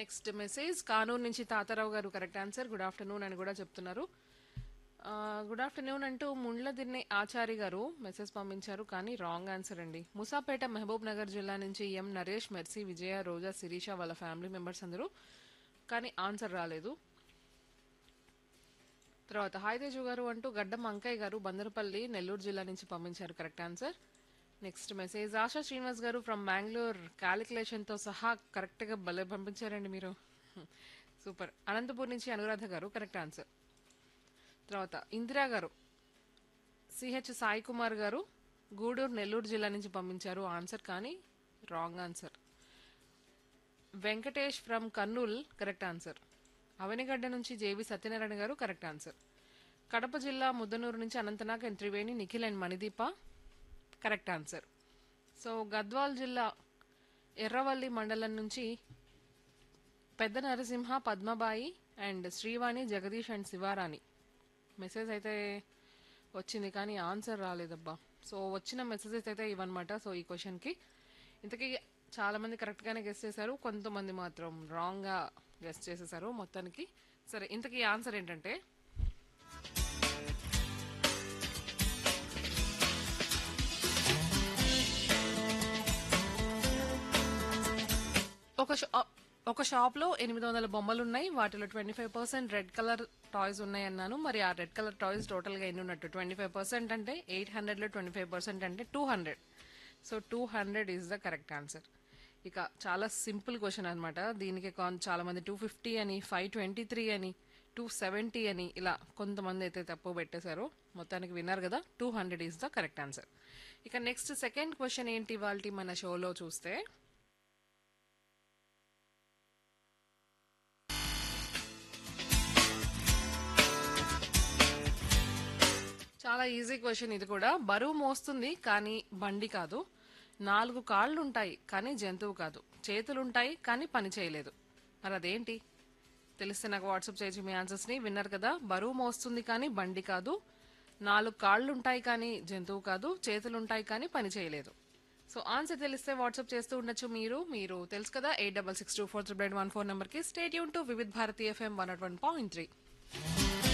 next message Kanuru నుంచి తాతారావు గారు correct answer good afternoon అని కూడా చెప్తున్నారు గుడ్ ఆఫ్టర్నూన్ అంటూ ముండ్ల దిన్నే ఆచారి గారు మెసేజ్ పంపించారు కానీ రాంగ్ ఆన్సర్ అండి ముసాపేట మహబూబ్ నగర్ జిల్లా నుంచి ఎం నరేష్ మెర్సీ విజయ రోజా శిరీష వాళ్ళ ఫ్యామిలీ మెంబర్స్ అందరూ కానీ ఆన్సర్ రాలేదు తర్వాత హాయ్ తేజు గారు అంటూ గడ్డం అంకయ్య గారు బందరపల్లి నెల్లూరు జిల్లా నుంచి పంపించారు correct answer next message Asha Srinivas garu from Bengaluru క్యాలిక్యులేషన్తో సహా కరెక్ట్గా భలే పంపించారండి మీరు సూపర్ అనంతపూర్ నుంచి అనురాధ గారు కరెక్ట్ ఆన్సర్ తర్వాత ఇందిరా గారు సిహెచ్ సాయి కుమార్ గారు గూడూరు నెల్లూరు జిల్లా నుంచి పంపించారు ఆన్సర్ కానీ wrong answer Venkatesh from Kurnool correct answer Avanigadda నుంచి జేవి సత్యనారాయణ గారు కరెక్ట్ ఆన్సర్ కడప జిల్లా ముద్దనూరు నుంచి Ananthanag and Triveni Nikhil and Manideepa correct answer so Gadwal జిల్లా ఎర్రవల్లి మండలం నుంచి పెద్ద Narasimha Padmabai and Srivani Jagadish and Sivarani message అయితే వచ్చింది కానీ ఆన్సర్ రాలేదబ్బా సో వచ్చిన మెసేజెస్ అయితే ఇవన్నమాట సో ఈ క్వశ్చన్కి ఇంతకీ చాలా మంది కరెక్ట్గానే గెస్ట్ చేశారు కొంతమంది మాత్రం రాంగ్గా గెస్ట్ చేసేసారు మొత్తానికి సరే ఇంతకీ ఆన్సర్ ఏంటంటే ఒక షా ఒక షాప్లో ఎనిమిది వందల బొమ్మలు ఉన్నాయి వాటిలో twenty five percent red colour toys ఉన్నాయి అన్నాను మరి ఆ రెడ్ కలర్ టాయ్స్ టోటల్గా ఎన్ని ఉన్నట్టు ట్వంటీ ఫైవ్ పర్సెంట్ అంటే ఎయిట్ హండ్రెడ్లో ట్వంటీ ఫైవ్ పర్సెంట్ అంటే two hundred so two hundred is the correct answer ఇక చాలా సింపుల్ క్వశ్చన్ అనమాట దీనికి కాన్- చాలా మంది టూ ఫిఫ్టీ అని ఫైవ్ ట్వంటీ త్రీ అని టూ సెవెంటీ అని ఇలా కొంతమంది అయితే తప్పు పెట్టేశారు మొత్తానికి విన్నారు కదా two hundred is the correct answer ఇక నెక్స్ట్ సెకండ్ క్వశ్చన్ ఏంటి వాళ్ళ మన షోలో చూస్తే చాలా ఈజీ క్వశ్చన్ ఇది కూడా బరువు మోస్తుంది కానీ బండి కాదు నాలుగు కాళ్ళు ఉంటాయి కానీ జంతువు కాదు చేతులుంటాయి కానీ పని చేయలేదు మరి అదేంటి తెలిస్తే నాకు వాట్సాప్ చేయొచ్చు మీ ఆన్సర్స్ని విన్నారు కదా బరువు మోస్తుంది కానీ బండి కాదు నాలుగు కాళ్ళు ఉంటాయి కానీ జంతువు కాదు చేతులు ఉంటాయి కానీ పని చేయలేదు సో ఆన్సర్ తెలిస్తే వాట్సాప్ చేస్తూ ఉండొచ్చు మీరు మీరు తెలుసు కదా eight double six two four triple one four నెంబర్కి స్టేట్ యూన్ to Vividh Bharati FM one naught one point three